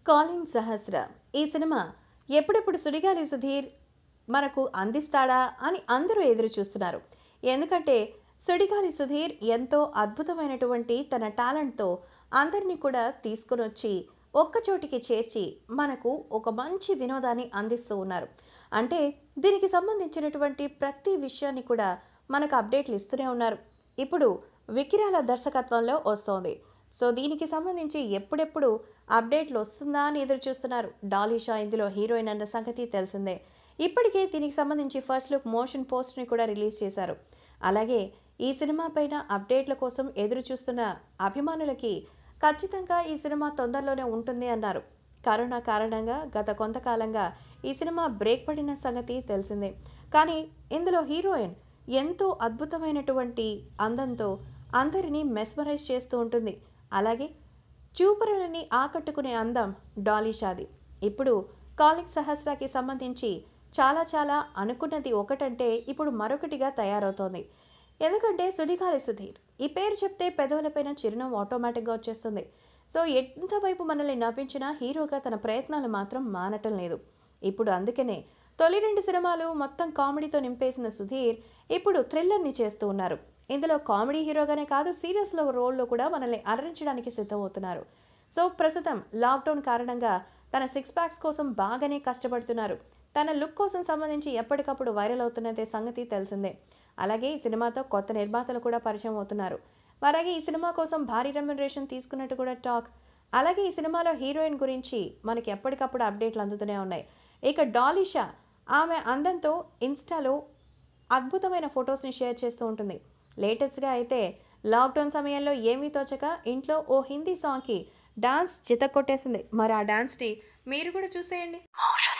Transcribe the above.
calling సహస్ర ఈ cinema ఎప్పుడెప్పుడు సుడిగాలి సుధీర్ మనకు అందిస్తాడా అని అందరూ ఎదురు చూస్తున్నారు ఎందుకంటే సుడిగాలి సుధీర్ ఎంతో అద్భుతమైనటువంటి తన టాలెంట్తో అందరినీ కూడా తీసుకుని వచ్చి ఒక్కచోటికి చేర్చి మనకు ఒక మంచి వినోదాన్ని అందిస్తూ ఉన్నారు అంటే దీనికి సంబంధించినటువంటి ప్రతి విషయాన్ని కూడా మనకు అప్డేట్లు ఇస్తూనే ఉన్నారు ఇప్పుడు వికిరాల దర్శకత్వంలో వస్తోంది సో దీనికి సంబంధించి ఎప్పుడెప్పుడు అప్డేట్లు వస్తుందా అని ఎదురు చూస్తున్నారు డాలీషా ఇందులో హీరోయిన్ అన్న సంగతి తెలిసిందే ఇప్పటికే దీనికి సంబంధించి ఫస్ట్ లుక్ మోషన్ పోస్ట్ని కూడా రిలీజ్ చేశారు అలాగే ఈ సినిమా పైన అప్డేట్ల కోసం ఎదురు చూస్తున్న అభిమానులకి ఖచ్చితంగా ఈ సినిమా తొందరలోనే ఉంటుంది అన్నారు కరోనా కారణంగా గత కొంతకాలంగా ఈ సినిమా బ్రేక్ పడిన సంగతి తెలిసిందే కానీ ఇందులో హీరోయిన్ ఎంతో అద్భుతమైనటువంటి అందంతో అందరినీ మెస్మరైజ్ చేస్తూ ఉంటుంది అలాగే చూపరులని ఆకట్టుకునే అందం డాలీషాది ఇప్పుడు కాలింగ్ సహస్రాకి సంబంధించి చాలా చాలా అనుకున్నది ఒకటంటే ఇప్పుడు మరొకటిగా తయారవుతోంది ఎందుకంటే సుడిగాలి సుధీర్ ఈ పేరు చెప్తే పెదవులపైన చిరునవ్వు ఆటోమేటిక్గా వచ్చేస్తుంది సో ఎంతవైపు మనల్ని నవ్వించినా హీరోగా తన ప్రయత్నాలు మాత్రం మానటం లేదు ఇప్పుడు అందుకనే తొలి రెండు సినిమాలు మొత్తం కామెడీతో నింపేసిన సుధీర్ ఇప్పుడు థ్రిల్లర్ని చేస్తూ ఉన్నారు ఇందులో కామెడీ హీరోగానే కాదు సీరియస్లో రోల్లో కూడా మనల్ని అలరించడానికి సిద్ధమవుతున్నారు సో ప్రస్తుతం లాక్డౌన్ కారణంగా తన సిక్స్ ప్యాక్స్ కోసం బాగానే కష్టపడుతున్నారు తన లుక్ కోసం సంబంధించి ఎప్పటికప్పుడు వైరల్ అవుతున్నదే సంగతి తెలిసిందే అలాగే ఈ సినిమాతో కొత్త నిర్మాతలు కూడా పరిచయం అవుతున్నారు అలాగే ఈ సినిమా కోసం భారీ రెమ్యునరేషన్ తీసుకున్నట్టు కూడా టాక్ అలాగే ఈ సినిమాలో హీరోయిన్ గురించి మనకి ఎప్పటికప్పుడు అప్డేట్లు అందుతూనే ఉన్నాయి ఇక డాలిషా ఆమె అందంతో ఇన్స్టాలో అద్భుతమైన ఫొటోస్ని షేర్ చేస్తూ ఉంటుంది లేటెస్ట్గా అయితే లాక్డౌన్ సమయంలో ఏమీ తోచక ఇంట్లో ఓ హిందీ సాంగ్కి డాన్స్ చితక్కొట్టేసింది మరి ఆ డాన్స్ని మీరు కూడా చూసేయండి